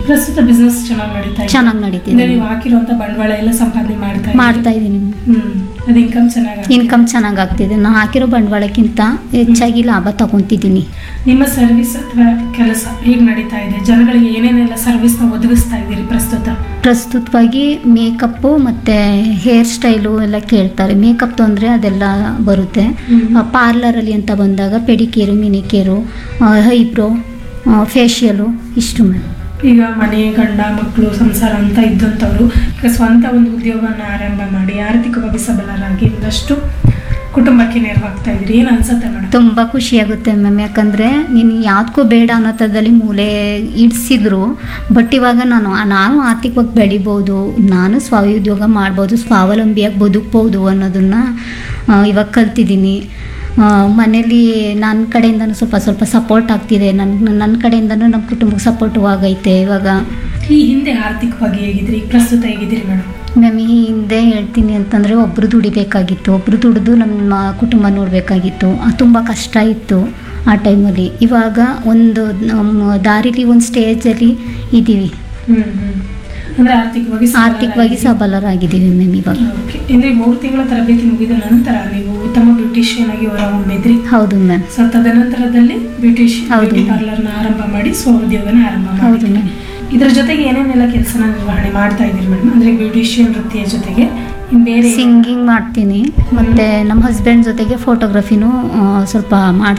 ಪ್ರಸ್ತುತ ಬಿಸ್ನೆಸ್ ಚೆನ್ನಾಗಿ ನಡೀತಾ ಇದೆ ಚೆನ್ನಾಗಿ ಅಂದ್ರೆ ನಡೀತಿದೆ ನೀವು ಹಾಕಿರುವಂತ ಬಂಡವಾಳ ಎಲ್ಲ ಸಂಪಾದನೆ ಮಾಡ್ತಾ ಇದ್ದೀರಿ. ಮಾಡ್ತಾ ಇದ್ದೀನಿ ಹ್ಮ್ ಅದು ಇನ್ಕಮ್ ಚೆನ್ನಾಗಿ ಇನ್ಕಮ್ ಚೆನ್ನಾಗಿ ಆಗ್ತಿದೆ ನಾನು ಹಾಕಿರೋ ಬಂಡವಾಳಕ್ಕಿಂತ ಹೆಚ್ಚಾಗಿ ಲಾಭ ತಗೊಂತಿದ್ದೀನಿ ನಿಮ್ಮ ಸರ್ವಿಸ್ ಅಥವಾ ಕೆಲಸ ಹೇಗ್ ನಡೀತಾ ಇದೆ ಜನಗಳಿಗೆ ಏನೇನೆಲ್ಲ ಸರ್ವಿಸ್ ನ ಒದಗಿಸ್ತಾ ಇದ್ದೀರಿ ಪ್ರಸ್ತುತ ಪ್ರಸ್ತುತವಾಗಿ ಮೇಕಪ್ಪು ಮತ್ತು ಹೇರ್ ಸ್ಟೈಲು ಎಲ್ಲ ಕೇಳ್ತಾರೆ ಮೇಕಪ್ ಅಂದರೆ ಅದೆಲ್ಲ ಬರುತ್ತೆ ಹ್ಮ್. ಪಾರ್ಲರಲ್ಲಿ ಅಂತ ಬಂದಾಗ ಪೆಡಿಕೇರು ಮಿನಿಕೇರು ಐಬ್ರೋ ಫೇಶಿಯಲು ಇಷ್ಟು ಮ್ಯಾಮ್ ಈಗ ಮನೆ ಗಂಡ ಮಕ್ಕಳು ಸಂಸಾರ ಅಂತ ಇದ್ದಂಥವ್ರು ಈಗ ಸ್ವಂತ ಒಂದು ಉದ್ಯೋಗನ ಆರಂಭ ಮಾಡಿ ಆರ್ಥಿಕವಾಗಿ ಸಬಲರಾಗಿ ಒಂದಷ್ಟು ಕುಟುಂಬಕ್ಕೆ ನೆರವಾಗ್ತಾ ಇದ್ರಿ ಏನ್ ಅನ್ಸತ್ತೆ ಮೇಡಮ್ ತುಂಬ ಖುಷಿಯಾಗುತ್ತೆ ಮ್ಯಾಮ್ ಯಾಕಂದರೆ ನೀನು ಯಾವುದಕ್ಕೂ ಬೇಡ ಅನ್ನೋ ಥರದಲ್ಲಿ ಮೂಲೆ ಇಡಿಸಿದ್ರು ಬಟ್ ಇವಾಗ ನಾನು ನಾನು ಆರ್ಥಿಕವಾಗಿ ಬೆಳಿಬೋದು ನಾನು ಸ್ವಉದ್ಯೋಗ ಮಾಡ್ಬೋದು ಸ್ವಾವಲಂಬಿಯಾಗಿ ಬದುಕ್ಬೋದು ಅನ್ನೋದನ್ನು ಇವಾಗ ಕಲ್ತಿದ್ದೀನಿ ಮನೇಲಿ ನನ್ನ ಕಡೆಯಿಂದನೂ ಸ್ವಲ್ಪ ಸ್ವಲ್ಪ ಸಪೋರ್ಟ್ ಆಗ್ತಿದೆ ನನ್ನ ನನ್ನ ಕಡೆಯಿಂದನೂ ನಮ್ಮ ಕುಟುಂಬಕ್ಕೆ ಸಪೋರ್ಟು ಆಗೈತೆ ಇವಾಗ ಈ ಹಿಂದೆ ಆರ್ಥಿಕವಾಗಿ ಹೇಗಿದ್ರಿ ಈಗ ಪ್ರಸ್ತುತ ಹೇಗಿದ್ದೀರಿ ಮೇಡಮ್ ಮ್ಯಾಮ್ ಈ ಹಿಂದೆ ಹೇಳ್ತೀನಿ ಅಂತಂದರೆ ಒಬ್ಬರು ದುಡಿಬೇಕಾಗಿತ್ತು ಒಬ್ಬರು ದುಡಿದು ನಮ್ಮ ಕುಟುಂಬ ನೋಡಬೇಕಾಗಿತ್ತು ತುಂಬ ಕಷ್ಟ ಇತ್ತು ಆ ಟೈಮಲ್ಲಿ ಇವಾಗ ಒಂದು ನಮ್ಮ ದಾರಿಲಿ ಒಂದು ಸ್ಟೇಜಲ್ಲಿ ಇದ್ದೀವಿ ಹ್ಮ್ ಹ್ಮ್ ಅಂದ್ರೆ ಆರ್ಥಿಕವಾಗಿ ಆರ್ಥಿಕವಾಗಿ ಸಬಲರಾಗಿದ್ದೀವಿ ಮ್ಯಾಮ್ ಇವಾಗ ಓಕೆ ಅಂದ್ರೆ ಮೂರು ತಿಂಗಳ ತರಬೇತಿ ಮುಗಿದ ನಂತರ ನೀವು ಉತ್ತಮ ಬ್ಯೂಟಿಷಿಯನ್ ಆಗಿ ಹೊರಹೊಮ್ಮಿದ್ರಿ ಹೌದು ಮ್ಯಾಮ್ ಸೊ ತದನಂತರದಲ್ಲಿ ಬ್ಯೂಟಿಷಿಯನ್ ಹೌದು. ಬ್ಯೂಟಿ ಪಾರ್ಲರ್ನ ಆರಂಭ ಮಾಡಿ ಸ್ವಉದ್ಯೋಗನ ಆರಂಭ ಹೌದು ಮಾಡಿ ಮ್ಯಾಮ್ ಇದ್ರ ಜೊತೆಗೆ ಏನೇನೆಲ್ಲ ಕೆಲಸನ ನಿರ್ವಹಣೆ ಮಾಡ್ತಾ ಇದ್ದೀರಿ ಮೇಡಮ್ ಅಂದ್ರೆ ಬ್ಯೂಟಿಷಿಯನ್ ವೃತ್ತಿಯ ಜೊತೆಗೆ ಇನ್ ಬೇರೆ ಸಿಂಗಿಂಗ್ ಮಾಡ್ತೀನಿ ಮತ್ತು ನಮ್ಮ ಹಸ್ಬೆಂಡ್ ಜೊತೆಗೆ ಫೋಟೋಗ್ರಫಿನೂ ಸ್ವಲ್ಪ ಮಾಡ್ತೀನಿ